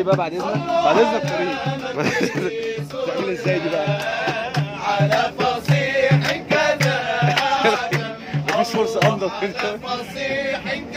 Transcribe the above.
طريق بقى بعد اذنك بعد اذنك طريق تعمل ازاي دي بقى على فصيح كذا مفيش فرصه انضف كده فصيح